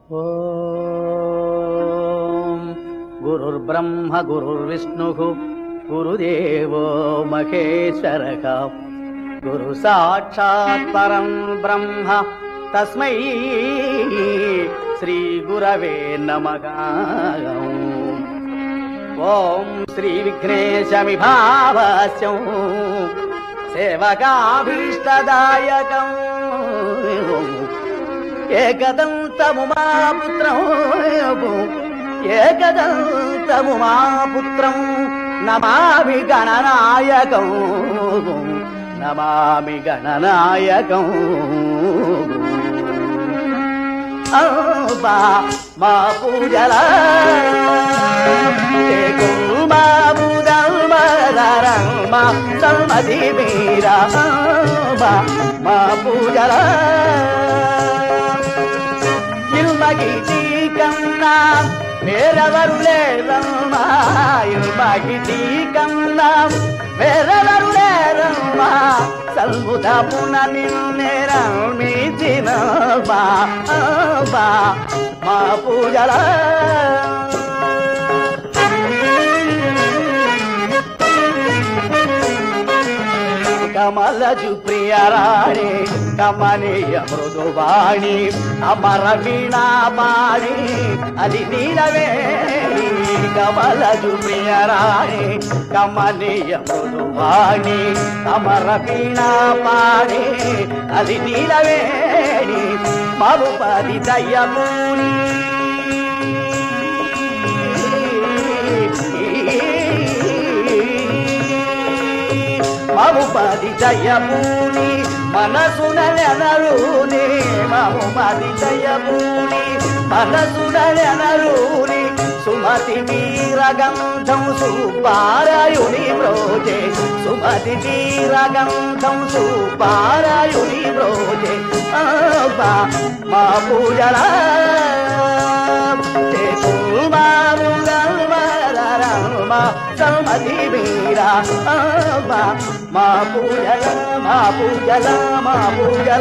ఓం గురుర్బ్రహ్మ గురుర్విష్ణుః గురుదేవో మహేశ్వరః గురు సాక్షాత్ పరం బ్రహ్మ తస్మై శ్రీ గురవే నమః ఓం శ్రీ విఘ్నేశమిభావస్యం సేవకాభీష్టదాయకం ఏకదంతము మా పుత్రం ఏకదంతము మా పుత్రం నమామి గణనాయకం నమామి గణనాయకం అంబా మా పూజల మా పూజల్మ సల్మది మీరా అంబా మా పూజల ఇల్మగిటి కన్నా వేరెవరు లేరమ్మా ఇల్మగిటి కన్నా వేరెవరు లేరమ్మా సల్ముదమున నిన్నేరమిచిన బా బా మా పూజల కమలజు ప్రియరాణి కమనీయ మృదువాణి అమర వీణాపాణి అది నీలవే కమలజు ప్రియరాణి కమనీయ మృదువాణి అమర వీణాపాణి అది నీలవేణి మరుపది దయ్యమూని మముపది జయమూని మనసునలెనరుని మముపది జయమూని మనసునలెనరుని సుమతి వీరగంధం సుబ్బారాయుని బ్రోజే సుమతి వీరగంధం సుబ్బారాయుని బ్రోజే అబ్బా మా పూజల సల్మతి వీరా అబ్బా మా పూజల మా పూజల మా పూజల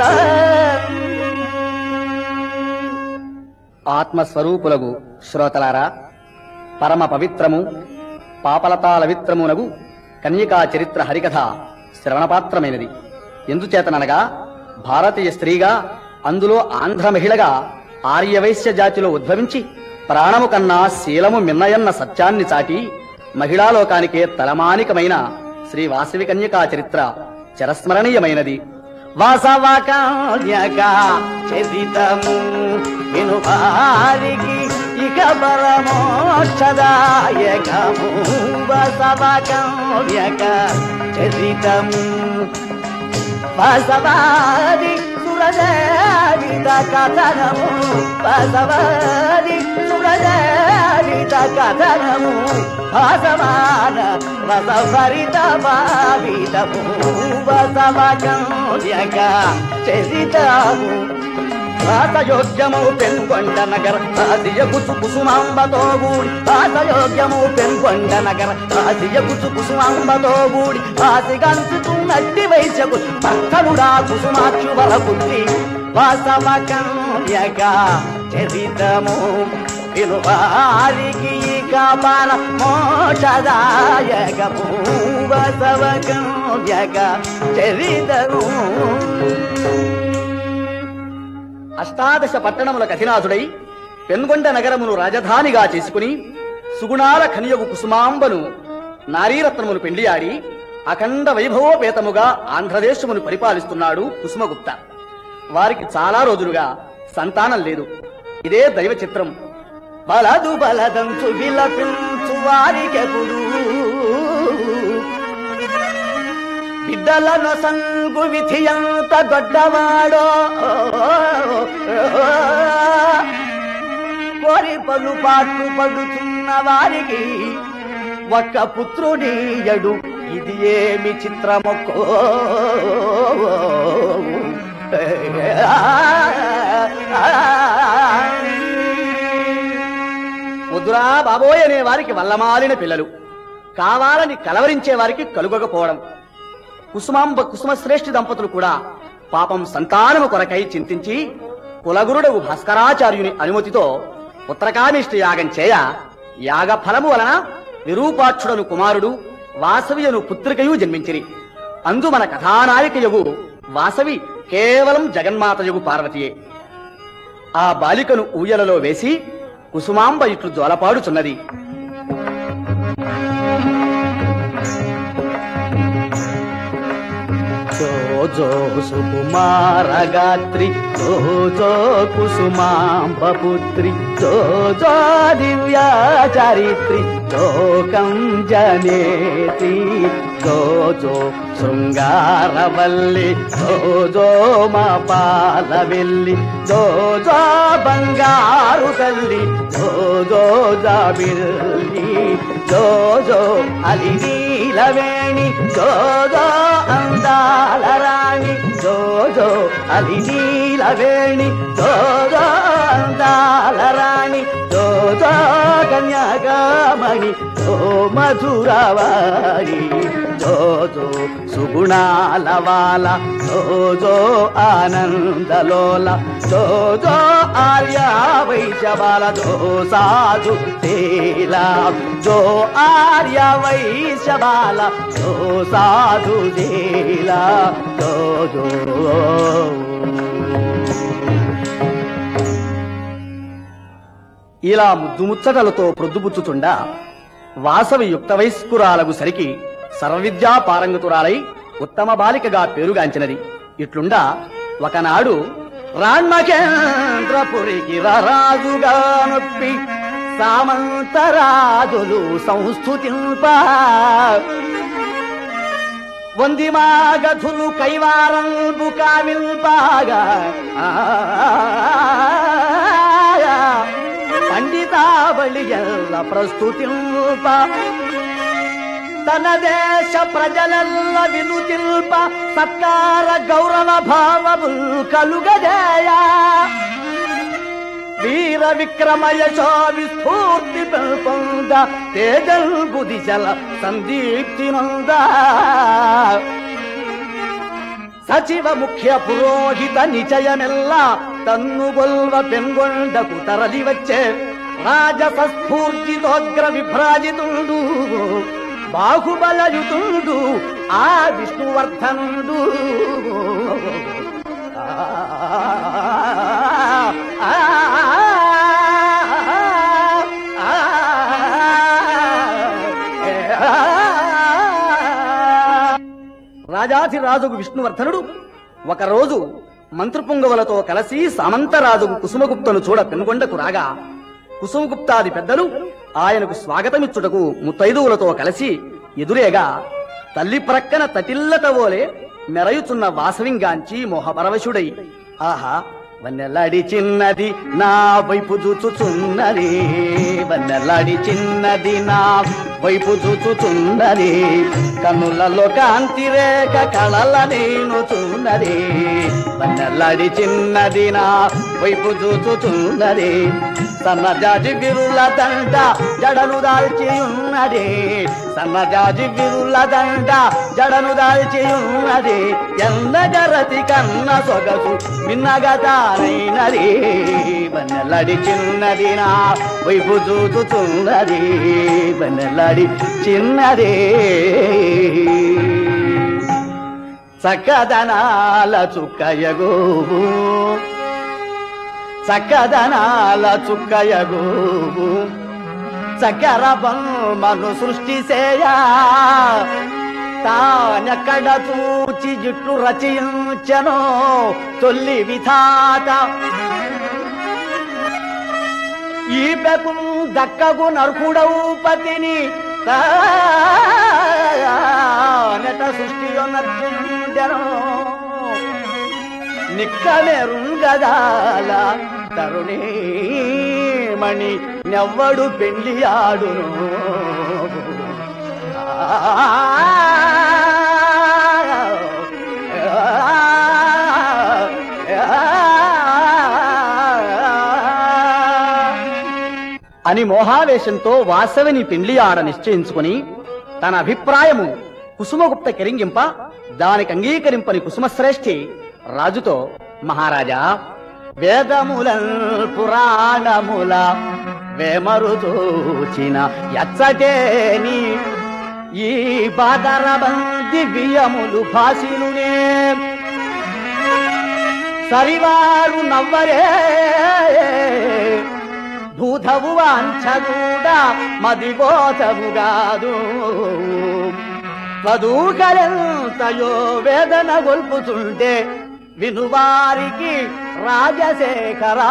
ఆత్మస్వరూపులగు శ్రోతలారా పరమ పవిత్రము పాపలతాల విత్రమునగు కన్యకా చరిత్ర హరికథ శ్రవణపాత్రమైనది ఎందుచేతననగా భారతీయ స్త్రీగా అందులో ఆంధ్ర మహిళగా ఆర్యవైశ్య జాతిలో ఉద్భవించి ప్రాణము కన్నా శీలము మిన్నయన్న సత్యాన్ని చాటి మహిళాలోకానికే తలమానికమైన శ్రీ వాసవి కన్యకా చరిత్ర చిరస్మరణీయమైనది వాసవకార్యక చరితము వినువారికి ఇక పరమోక్షదాయకము వాసవకార్యక చరితము వాసవాది సురజావిత కథనము వాసవాది సురజావిత కథనము భాసమాన రసభరిత భావితము వసవకంద్యక చరితము భాసయోగ్యము పెన్కొండ నగర ఆసియ కుసు కుసుమాంబతో గూడి భాసయోగ్యము పెన్కొండ నగర ఆసియ కుసు కుసుమాంబతో గూడి ఆసిగంచుతున్నట్టి వైశ్యకు భక్తనుడా కుసుమాక్షు బలపుత్రి వాసవకంద్యక చరితము పిలువారికి కాపాల మోక్షదాయకము వసవకంద్యక చరితము అష్టాదశ పట్టణములకు అధినాథుడై పెన్గొండ నగరమును రాజధానిగా చేసుకుని సుగుణాల ఖనియగు కుసుమాంబను నారీరత్నములు పెండియాడి అఖండ వైభవోపేతముగా ఆంధ్రదేశమును పరిపాలిస్తున్నాడు కుసుమగుప్త వారికి చాలా రోజులుగా సంతానం లేదు ఇదే దైవ చిత్రం బలదు బలదంచు విలపించు వారికెప్పుడు బిడ్డలను సంగు విధి ఎంత గొడ్డవాడో కోరి పలు పాటు పడుతున్న వారికి ఒక్క పుత్రుడీయడు ఇది ఏమి చిత్రమొక్కో వద్దురా బాబోయ్ అనే వారికి వల్లమాలిన పిల్లలు కావాలని కలవరించే వారికి కలుగకపోవడం కుసుమాంబ కుసుమశ్రేష్ఠి దంపతులు కూడా పాపం సంతానము కొరకై చింతించి కులగురుడగు భాస్కరాచార్యుని అనుమతితో ఉత్తరకామిష్ట యాగం చేయ యాగ ఫలము వలన విరూపాక్షుడను కుమారుడు వాసవియను పుత్రికయు జన్మించిరి అందు మన కథానాయకయగు వాసవి కేవలం జగన్మాతయగు పార్వతియే ఆ బాలికను ఊయలలో వేసి కుసుమాంబ ఇట్లు జోలపాడుచున్నది జో జో సుకుమార గాత్రి జో జో కుసుమాంబ పుత్రి జో జో దివ్యా చారిత్రి జోకం జనేతి జో జో శృంగారవల్లి జో జో మా పాలవెల్లి జో జో బంగారు తల్లి జో జో జాబిల్లి జో జో అలి నీలవేణి జో జో అందాల రాణి జో జో అలి నీలవేణి జో జో అందాల రాణి జో జో కన్యాకామణి జో మధురవాణి జో జో సుగుణాల వాల జో జో ఆనందలోల జో జో ఆర్య వైశవాల జో సాధు తేలా జో ఆర్య వైశవాల జో సాధు తేలా జో జో ఇలా ముద్దుముచ్చటలతో ప్రొద్దుబుచ్చుతుండా వాసవి యుక్త వయస్కురాలగు సరికి సర్వవిద్యా పారంగతురాలై ఉత్తమ బాలికగా పేరుగాంచినది ఇట్లుండా ఒకనాడు రాణ్మకేంద్రపురికి రాజుగా నొప్పి సామంతరాజులు సంస్థుతింప వందిమాగధులు కైవారంబు కామిల్పాగా పండితావళి ఎల్ల ప్రస్తుతింప తన దేశ ప్రజలెల్ల వినుతిల్ప సత్కార గౌరవ భావము కలుగజేయా వీర విక్రమయశో విస్ఫూర్తి పొంద తేజల్బు దిశల సందీప్తి నంద సచివ ముఖ్య పురోహిత నిచయమెల్ల తన్నుగొల్వ పెన్గొండకు తరలి వచ్చే రాజస స్ఫూర్తితోగ్ర విభ్రాజితుండు బాహుబలయుతుండు ఆ విష్ణువర్ధనుడు రాజాధిరాజుకు విష్ణువర్ధనుడు ఒకరోజు మంత్రిపుంగవులతో కలిసి సామంతరాజుకు కుసుమగుప్తను చూడ పెనుగొండకు రాగా కుసుమగుప్తాది పెద్దలు ఆయనకు స్వాగతమిచ్చుటకు ముత్తైదువులతో కలిసి ఎదురేగా తల్లి ప్రక్కన తటిల్లతవోలే మెరయుచున్న వాసవింగాంచి మోహపరవశుడై ఆహా వన్నెలాడి చిన్నది నా వైపు చూచుచున్నది వన్నెలాడి చిన్నది నా వైపు చూచుచున్నది కన్నులలో కాంతి రేఖ కళల నేను చున్నది వన్నెలాడి చిన్నది నా వైపు చూచుచున్నది సన్నజాజి విరుల దండ జడను దాల్చి ఉన్నది సన్నజాజి విరుల దండ జడను దాల్చి ఉన్నది ఎన్నగరతి కన్న సొగసు విన్నగతానైనది వన్నెలడి చిన్నది నా వైపు చూచుచున్నది వన్నెలడి చిన్నది చక్కదనాల చుక్కయగోవు చక్కదనాల చుక్కయగోవు చక్కెర బొమ్మను సృష్టి చేయా తానెక్కడ చూచి జుట్టు రచించను తొల్లి విధాత ఈ పెకు దక్కగు నర్కుడవు పతిని తానట సృష్టి నర్చుండెను నిక్కమెరుంగదాల తరుణీ మణి నెవ్వడు పెళ్లి ఆడును అని మోహావేశంతో వాసవిని పెండ్లి ఆడ నిశ్చయించుకుని తన అభిప్రాయము కుసుమగుప్త కెరింగింప దానికి అంగీకరింపని కుసుమశ్రేష్ఠి రాజుతో మహారాజా వేదముల పురాణముల వేమరు చూచిన ఎచ్చటేని ఈ బాదరబంది వియములు భాషిలునే సరివారు నవ్వరే భూధవు వాంఛగూడా మదిబోధవు కాదు చదువుకలెంతయో వేదన గొల్పుతుంటే వినువారికి రాజశేఖరా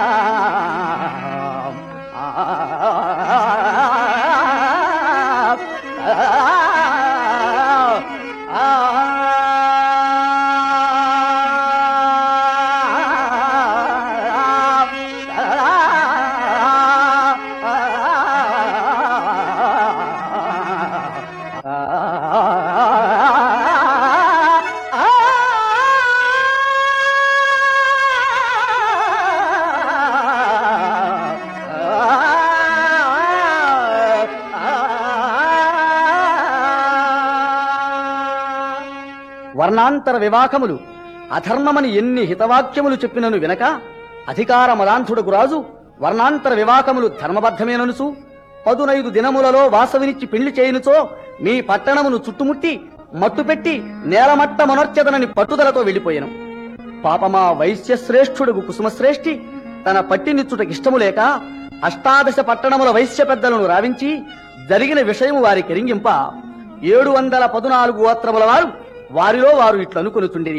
వర్ణాంతర వివాహములు అధర్మమని ఎన్ని హితవాక్యములు చెప్పినను వినక అధికార మదాంధుడకు రాజు వర్ణాంతర వివాహములు ధర్మబద్ధమేననుసు పదునైదు దినములలో వాసవినిచ్చి పెళ్లి చేయనుచో మీ పట్టణమును చుట్టుముట్టి మట్టుపెట్టి నేలమట్ట మనర్చదనని పట్టుదలతో వెళ్ళిపోయాను పాపమా వైశ్యశ్రేష్ఠుడుగు కుసుమశ్రేష్ఠి తన పట్టినిచ్చుటకిష్టము లేక అష్టాదశ పట్టణముల వైశ్య పెద్దలను రావించి జరిగిన విషయము వారి కెరింగింప ఏడు వందల పదునాలుగు గోత్రముల వారు వారిలో వారు ఇట్లనుకొనుచుండిరి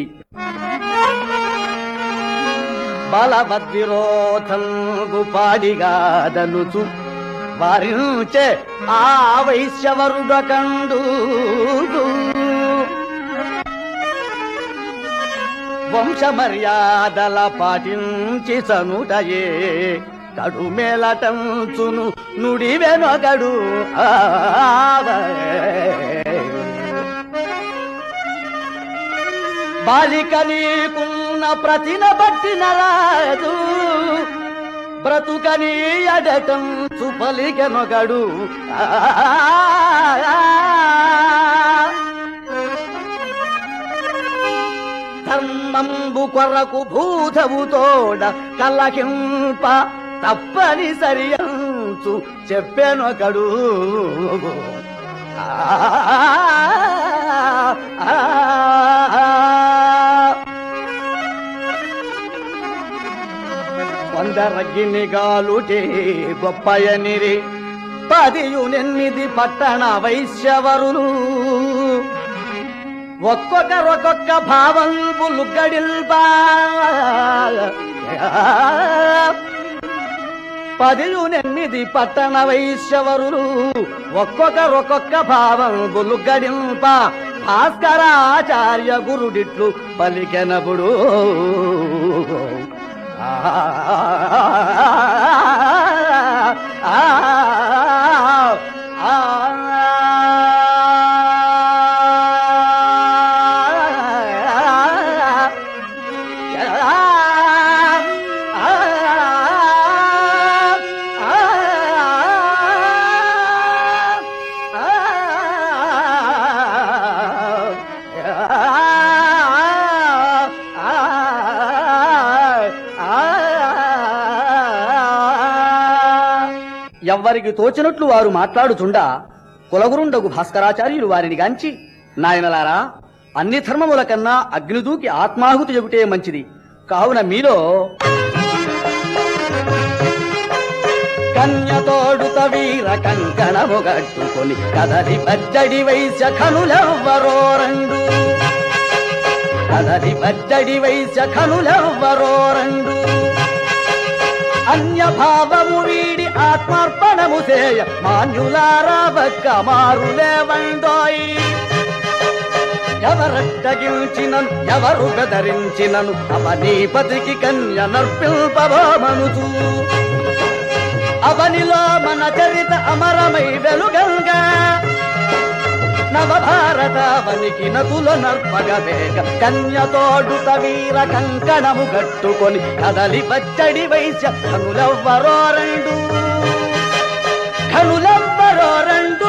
బలవద్విరోధంగు పాడిగాదనుచు వారించే ఆ వైశ్యవరుడకండు వంశ మర్యాదల పాటించి సనుటయే కడు మేలటంచును నుడి వెనొగడు బాలిక నీకున్న ప్రతిన పట్టిన రాజు బ్రతుకని అడటం చుపలికెనొగడు ధర్మంబు కొరకు భూతవు తోడ కలకింప తప్పనిసరి అంచు చెప్పెనొకడు ఆ, ఆ, ఆ. కొందరగినిగాలుటే గొప్పయనిరి పదియునెనిమిది పట్టణ వైశ్యవరులు ఒక్కొక్కరొక్కొక్క భావం బులుగడిల్బా పదియునెనిమిది పట్టణ వైశ్యవరులు ఒక్కొక్కరొక్కొక్క భావం బులుగడింప భాస్కరాచార్య గురుడిట్లు పలికెనబుడు ఆ ఆ ఆ ఎవ్వరికి తోచినట్లు వారు మాట్లాడుచుండా కులగురుండగు భాస్కరాచార్యులు వారిని గాంచి నాయనలారా అన్ని ధర్మముల కన్నా అగ్నిదూకి ఆత్మాహుతి చెబుటే మంచిది కావున మీలో కన్యతోడుత వీర కంకణము గట్టుకొని కదలి బజ్జడి వైశ్య కనులెవ్వరో రెండు కదలి బజ్జడి వైశ్య కనులెవ్వరో రెండు అన్య భావము వీడి ఆత్మార్పణము చేయ మాన్యులారా బక్క మారులేవండోయి ఎవరట్టగించినను ఎవరు బెదరించినను అవనీపతికి కన్య నర్పిల్పబోమనుచు అవనిలో మన చరిత అమరమై వెలుగంగా నవభారతావనికి నతుల నర్పగవేగ కన్యతోడుత వీర కంకణము కట్టుకొని కదలి బచ్చడి వైశ్య కనులెవ్వరో రెండు కనులెవ్వరో రెండు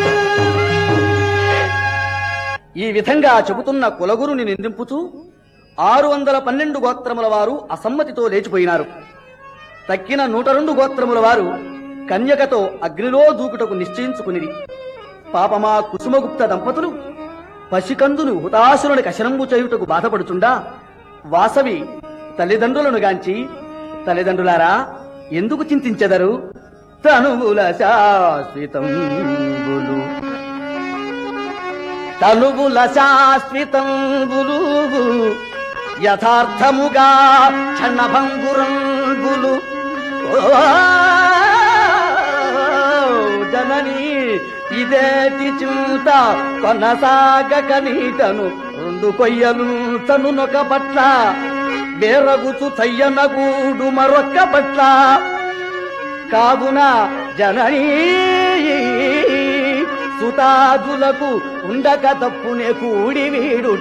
ఈ విధంగా చెబుతున్న కులగురుని నిందింపుతూ ఆరు వందల పన్నెండు గోత్రముల వారు అసమ్మతితో లేచిపోయినారు తక్కిన నూట రెండు గోత్రముల వారు కన్యకతో అగ్నిలో దూకుటకు నిశ్చయించుకునిది పాపమా కుసుమగుప్త దంపతులు పసికందును హుతాసురుని కశనంబు చేయుటకు బాధపడుచుండా వాసవి తల్లిదండ్రులను గాంచి తల్లిదండ్రులారా ఎందుకు చింతించెదరు తనువుల శాశ్వతంబులు తనువుల శాశ్వతంబులు యథార్థముగా క్షణభంగురంబులు ఓ జనని ఇదేటి చింత కొనసాగక నీటను రెండు కొయ్యలు తనునొక పట్ల వేరగుచు చయ్యనగూడు మరొక్క పట్ల కావున జననీ సుతాదులకు ఉండక తప్పునే కూడి వీడుడ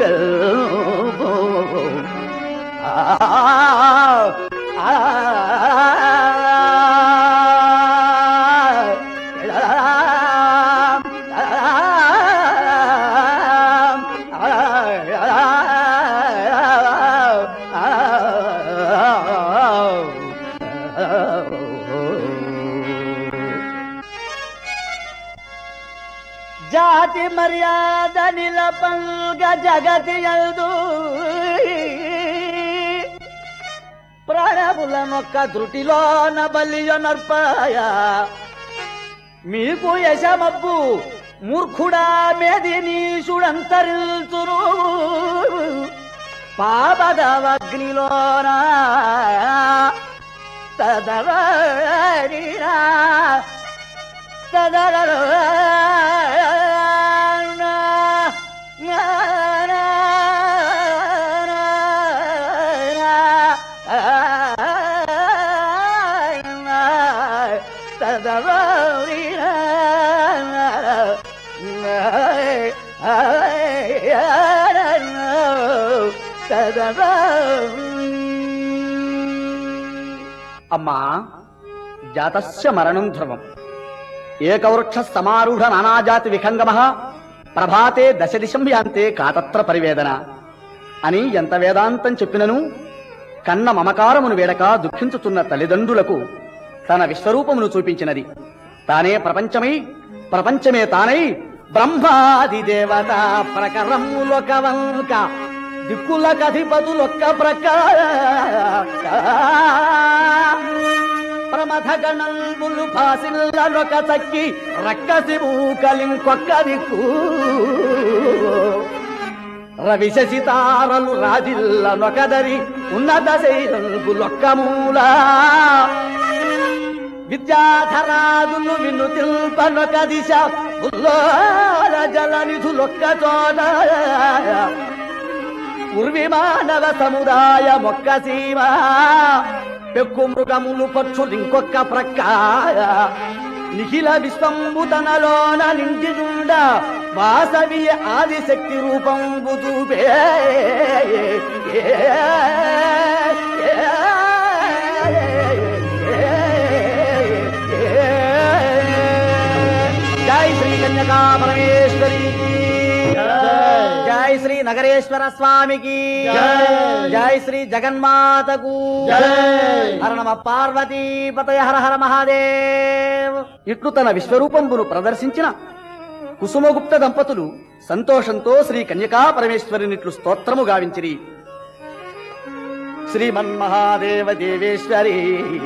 జాతి మర్యాద నిలపంగ జగతి యల్దు ప్రాణముల మొక్క ధృతిలోన బలియ నర్పాయ మీకు యశమబ్బు మూర్ఖుడా మేది నీషుడంతరిల్చురు పాపదవగ్నిలోన తదరీరా అమ్మా జాతస్య మరణం ధ్రువం ఏకవృక్ష సమారూఢ నానాజాతి విఖంగమ ప్రభాతే దశ దిశం యాంతే కాతత్ర పరివేదన అని ఎంత వేదాంతం చెప్పినను కన్న మమకారమును వేడక దుఃఖించుతున్న తల్లిదండ్రులకు తన విశ్వరూపమును చూపించినది తానే ప్రపంచమై ప్రపంచమే తానై బ్రహ్మాది దేవత ప్రకరములొక వంక దిక్కులకధిపతులొక్క ప్రక ప్రమథ గణల్బులు భాసిల్లనొక చక్కి రక్కసి మూకలింకొక్క దిక్కు రవి శశితారలు రాజిల్లనొకదరి ఉన్నత శైలంబులొక్క మూల విద్యాధరాదులు విను తిల్పనొక దిశ ఉల్లోల జల నిధులొక్క చోట ఉర్వి మానవ సముదాయ మొక్క సీమ పెక్కు మృగములు పక్షులు ఇంకొక్క ప్రక్క నిఖిల విశ్వంబు తనలోన నిండినుండ వాసవి ఆదిశక్తి రూపం చూపే జై శ్రీ కన్యకా పరమేశ్వరి జై శ్రీ నగరేశ్వర స్వామికి జై శ్రీ జగన్మాతకు హర నమ పార్వతీ పతయ హర హర మహాదేవ్ ఇట్లు తన విశ్వరూపంబును ప్రదర్శించిన కుసుమగుప్త దంపతులు సంతోషంతో శ్రీ కన్యకా పరమేశ్వరునిట్లు స్తోత్రము గావించిరి శ్రీమన్మహాదేవ దేవేశ్వరి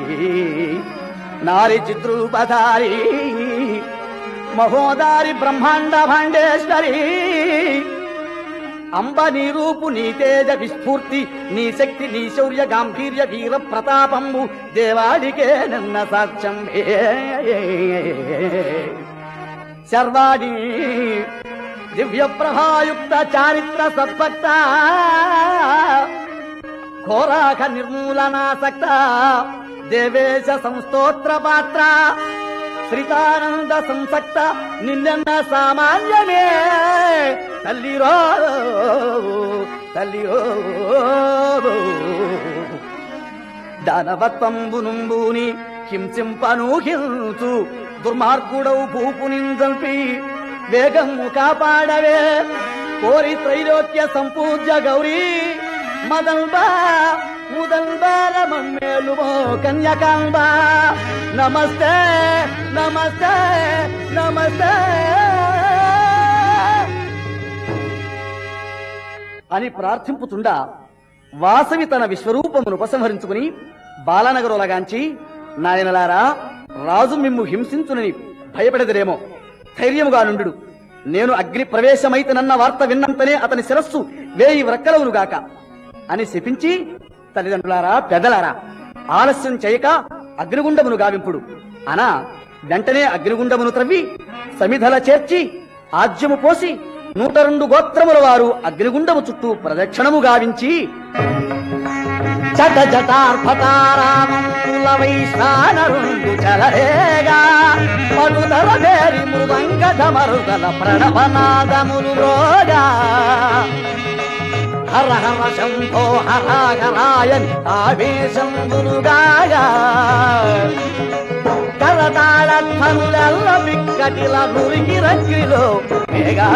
నారి చిత్రూపధారి మహోదారి బ్రహ్మాండ భాండేశ్వరి అంబ నీ రూపు నీ తేజ విస్ఫూర్తి నీ శక్తి నీ శౌర్య గాంభీర్య వీర ప్రతాపంబు దేవాడికే నన్న సాక్ష్యం శర్వాణి దివ్య ప్రభాయుక్త చారిత్ర సద్భక్త ఘోరాఖ నిర్మూలనాసక్త దేవేశ సంస్తోత్ర పాత్ర శ్రీతానంద సంసక్త నిన్న సామాన్యమే తల్లిరో తల్లిరో దానవత్వంబునుంబూని హింసింపను హింసు దుర్మార్గుడవు భూపునిందల్పి వేగము కాపాడవే కోరి త్రైలోక్య సంపూజ్య గౌరీ మదల్బా ముదల్బాల మమ్మేలుమో కన్యకాంబ నమస్తే నమస్తే నమస్తే అని ప్రార్థింపుతుండా వాసవి తన విశ్వరూపమును ఉపసంహరించుకుని బాలనగరులగాంచి నాయనలారా రాజు మిమ్ము హింసించునని భయపడేదిరేమో ధైర్యముగా నుండు నేను అగ్ని ప్రవేశమైతనన్న వార్త విన్నంతనే అతని శిరస్సు వేయి వ్రక్కలవునుగాక అని శపించి తల్లిదండ్రులారా పెద్దలారా ఆలస్యం చేయక అగ్నిగుండమును గావింపుడు అనా వెంటనే అగ్నిగుండమును త్రవ్వి సమిధల చేర్చి ఆజ్యము పోసి నూట రెండు గోత్రముల వారు అగ్నిగుండము చుట్టూ ప్రదక్షిణము గావించి చట జటార్భతారామంతుల వైశ్వానరుండు చలరేగా పటుదల వేరి మృదంగ ధమరుదల ప్రణవనాదములు రోగా హర హర శంభో హరాగరాయన్ ఆవేశంబులుగాగా కరతాళధ్వనులెల్ల బిక్కటిల నురికి రంగిలో మేఘా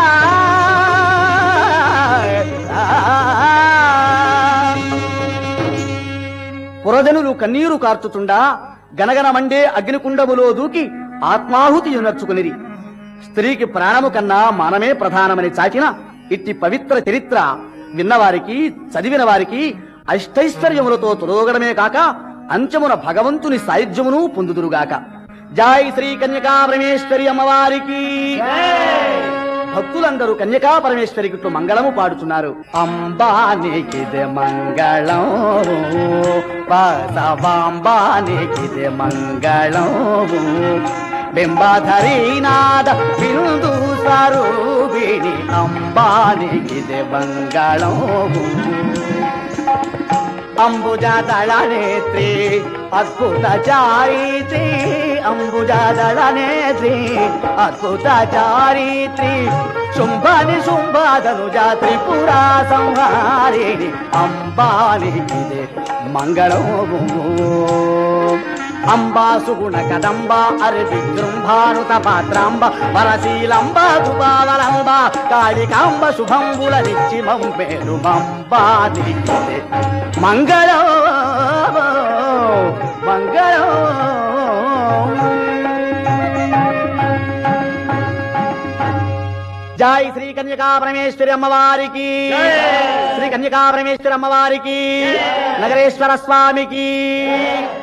పురజనులు కన్నీరు కార్చుతుండా గనగన మండే అగ్నికుండములో దూకి ఆత్మాహుతి నర్చుకునిరి స్త్రీకి ప్రాణము కన్నా మానమే ప్రధానమని చాటిన ఇట్టి పవిత్ర చరిత్ర విన్నవారికి చదివిన వారికి అష్టైశ్వర్యములతో తొలగడమే కాక అంచమున భగవంతుని సాయుధ్యమును పొందుదురుగాక జై శ్రీ కన్యకా పరమేశ్వరి అమ్మవారికి భక్తులందరూ కన్యకా పరమేశ్వరికి ఇట్లు మంగళము పాడుతున్నారు అంబానికిదే మంగళం వాసవాంబానికిదే మంగళం బింబాధరీ నాద బిందు స్వరూపిణి అంబానికిదే మంగళం అంబుజాదళ నేత్రి అద్భుత చారిత్రి అంబుజాదళ నేత్రి అద్భుత చారిత్రి శుంభని శుంభాదను జాత్రి పురా సంహారిణి అంబానికిదే మంగళము అంబా సుగుణ కదంబ అరి విజృంభానుత పాత్రాంబ పరశీలంబ దుబావలంబ కాళికాంబ శుభంబుల నిచ్చి మంపేరు మంబాదికిదే మంగళం మంగళం జై శ్రీ కన్యకా పరమేశ్వరి అమ్మవారికి శ్రీ కన్యకా పరమేశ్వరి అమ్మవారికి నగరేశ్వర స్వామికి